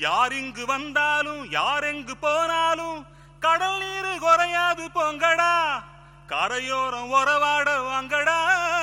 யார் இங்கு வந்தாலும் யார் எங்கு போனாலும் கடல் நீர் குறையாது போங்கடா கரையோரம் உறவாட வாங்கடா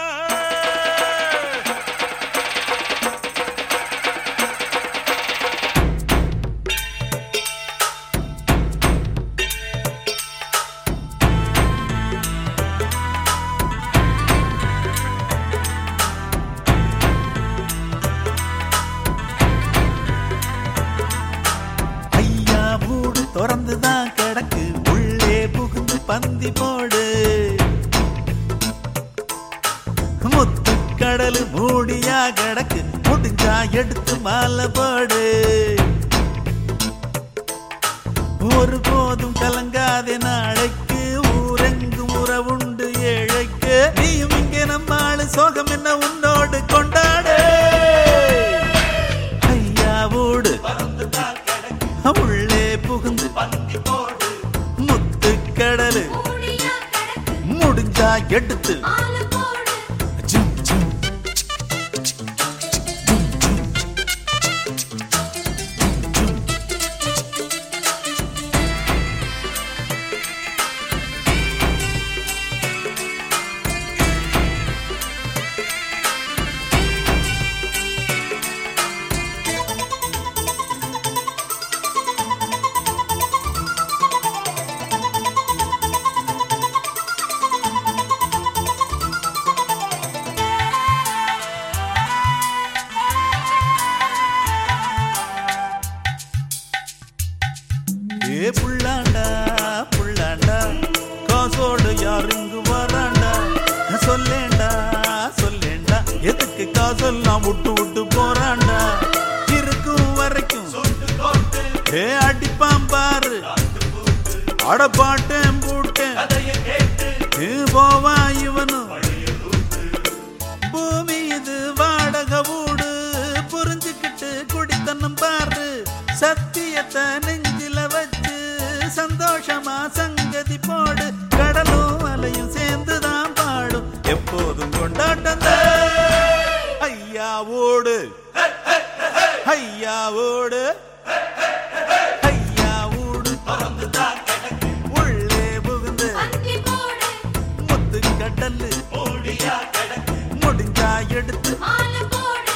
ஐயா மூடு திறந்துதான் கிடக்கு உள்ளே புகுந்து பந்தி போடு முத்து கடல் மூடியா கிடக்கு முடிஞ்சா எடுத்து மாலை போடு ஒரு போதும் கலங்காதே நாளைக்கு ஊரெங்கும் உறவுண்டு ஏழைக்கு நீயும் இங்கே நம்ம ஆளு சோகம் என்ன உன்னோடு கொண்டாடு ஐயா ஓடு உள்ளே புகுந்து முத்து கடலு மூடியா கிடக்கு முடிஞ்சா எடுத்து ஆளு போடு ஜும், ஜும். ஏ புள்ளாண்டா புள்ளாண்டா காசோடு யார் இங்கு வராண்டா சொல்லேண்டா சொல்லேண்டா எதுக்கு காசெல்லாம் விட்டு விட்டு போறாண்டா இருக்கும் வரைக்கும் ஏ அடிப்பான் பாரு அடப்பாட்டேன் பூட்டேன் ஏ போவான் இவனும் பூமி இது வாடக வீடு புரிஞ்சுக்கிட்டு குடித்தனம் பாரு சத்தியத்தை நெஞ்சில வச்சு சந்தோஷமா சங்கதி போடு கடலும் அலையும் சேர்ந்துதான் பாடும் எப்போதும் கொண்டாட்டம் ஐயா ஓடு ஐயா ஓடு ஐயா ஓடு உள்ளே புகுந்து பந்தி போடு முத்து கடல்லு முடிஞ்சா எடுத்து ஆளு போடு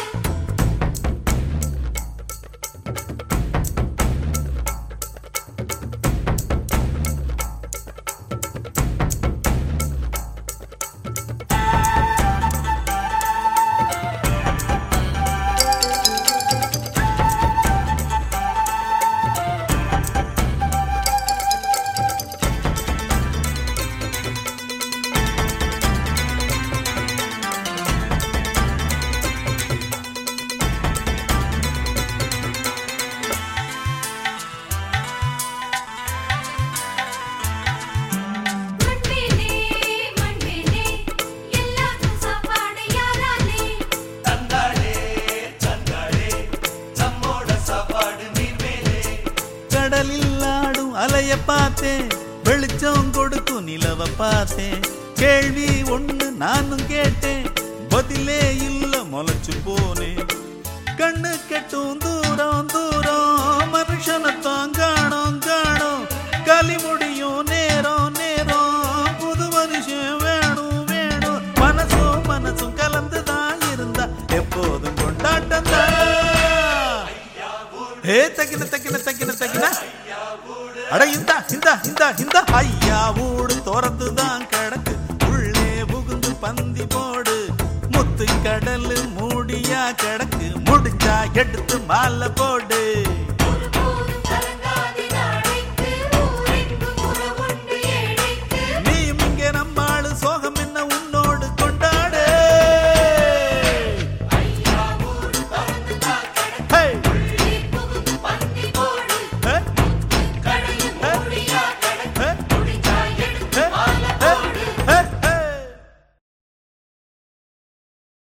மண்மேலே மண்மேலே எல்லாருக்கும் சாப்பாடு யாராலே கடலில் ஆடும் அலைய பார்த்தேன் வெளிச்சம் கொடுக்கும் நிலவ பார்த்தேன் கேள்வி ஒண்ணு நானும் கேட்டேன் பதிலே இல்ல முளைச்சு போனேன் கண்ணு கெட்டும் தூரம் தூரம் மனுஷனத்தான் காணோம் காணோம் களி முடியும் நேரம் நேரம் புது மனுஷன் வேணும் வேணும் மனசும் மனசும் கலந்துதான் இருந்தா எப்போதும் கொண்டாட்டம் ஏ தக்கின தக்கின தக்கின தக்கின அட இந்தா இந்தா இந்தா இந்தா ஐயா ஊடு திறந்து தான் கிடக்கு உள்ளே புகுந்து பந்தி போடு முத்து கடல் மூடியா கிடக்கு முடிஞ்சா எடுத்து மாலை போடு